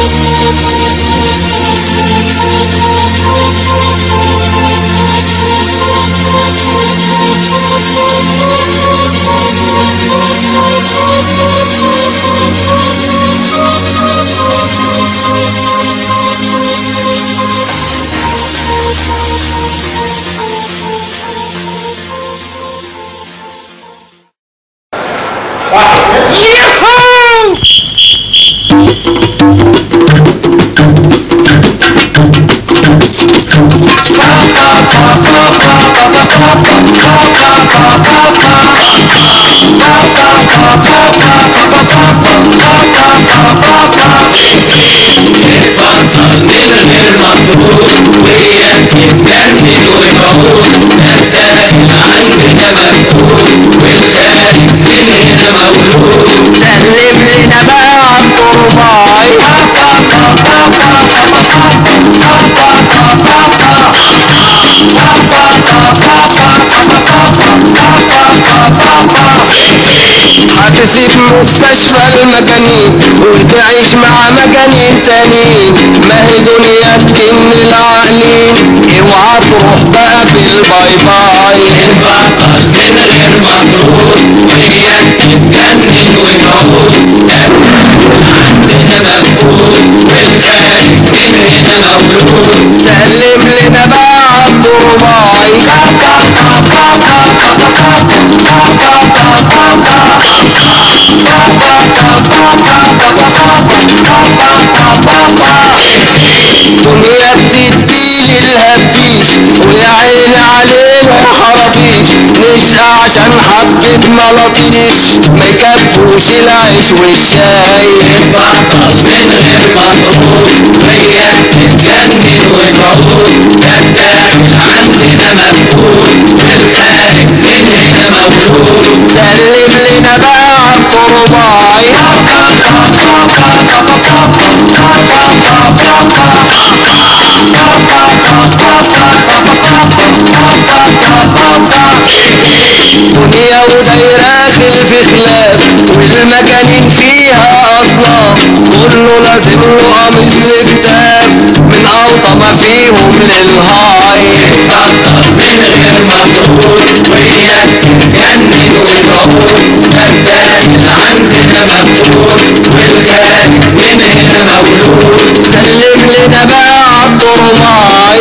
سلم لنا بقى الطرباي هتسيب مستشفى المجانين وتعيش مع مجانين تانيين ما هي دنيا تكن العقلين اوعى تروح بقى بالباي باي البطل من غير مجهود وياك تتجنن وموت عندنا مجهود والخارج من هنا مولود سلم لنا بقى الطرباي دنيا بتدي للهبيش ويا عيني علينا خرافيش نشقى عشان حبة ملاطيش ما يكفوش العيش والشاي البطل من غير مجهود وياك تتجنن وموت الداخل عندنا مجهود والخارج من هنا مولود سلم لنا بقى الطرباي دنيا ودايرة خلف خلاف والمجانين فيها أصناف كله لازم له قميص لكتاب من أوطى ما فيهم للهاي البطل من غير مجهود وياك تتجنن وموت الداخل عندنا مجهود والخارج من هنا مولود سلم لنا بقى الطرماي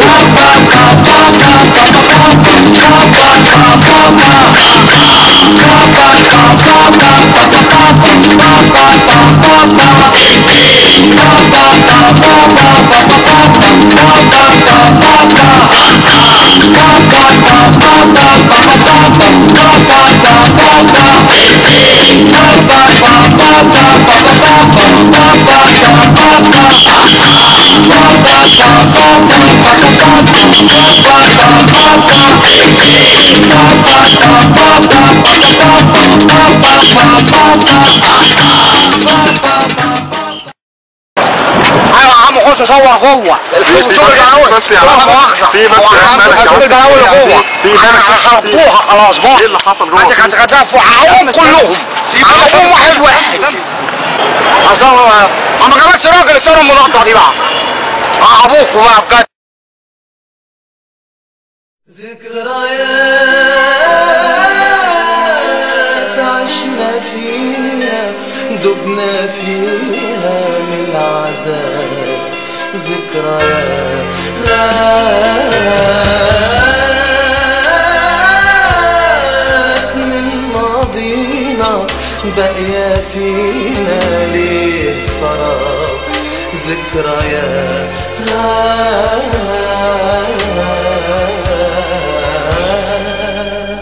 ايوه يا عم خش صور جوه الدكتور الجراوي بس يا لا عم. مؤاخذة في بس هو يا عم عم مالك يا الدكتور عم. الجراوي جوه في مالك؟ خربوها خلاص بص ايه اللي حصل جوه؟ عايزك هتغدفوا هقوم كلهم هقوم واحد واحد اصور ما ما جابش راجل الصورة الملقطة دي بقى اه ابوكوا بقى بجد ذكريات عشنا فيها دبنا فيها من العذاب ذكريات من ماضينا باقية فينا ليه سراب ذكريات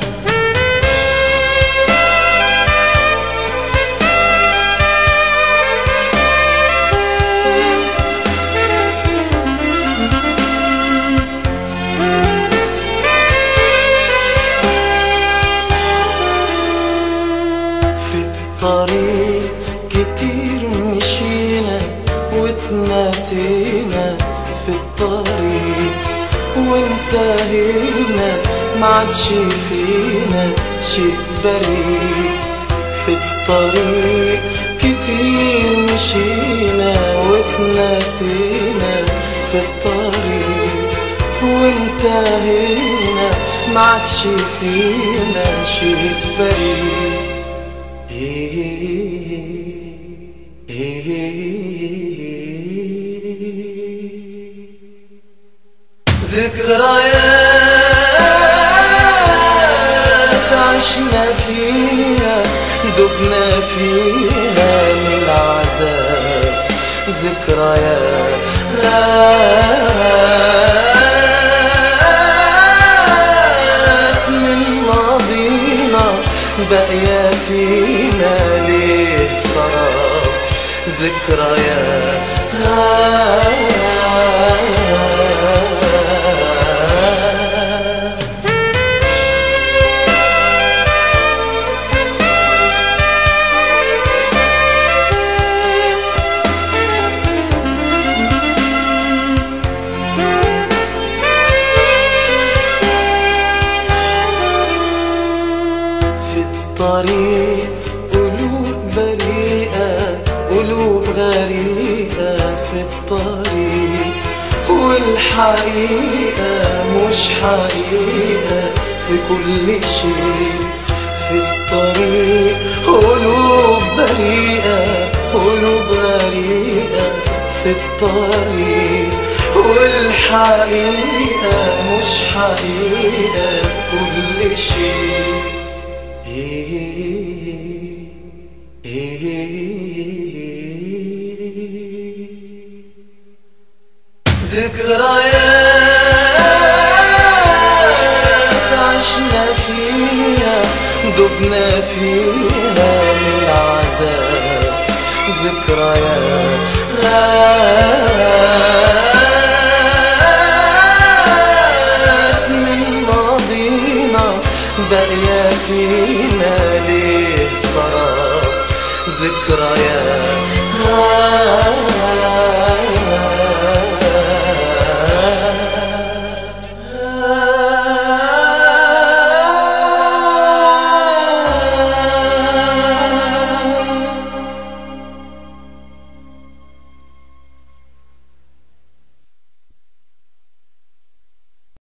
في الطريق كتير مشينا واتناسينا في الطريق وانتهينا معادش فينا شيء بريء في الطريق كتير مشينا واتناسينا وتناسينا في الطريق وانتهينا ما عادش فينا شيء بريء ذكريات عشنا فيها دبنا فيها من العذاب ذكريات من ماضينا باقية فينا ليه سراب ذكريات في الطريق قلوب بريئة قلوب غريقة في الطريق والحقيقة مش حقيقة في كل شيء في الطريق قلوب بريئة قلوب غريقة في الطريق والحقيقة مش حقيقة في كل شيء ذكريات عشنا فيها دبنا فيها من العذاب ذكريات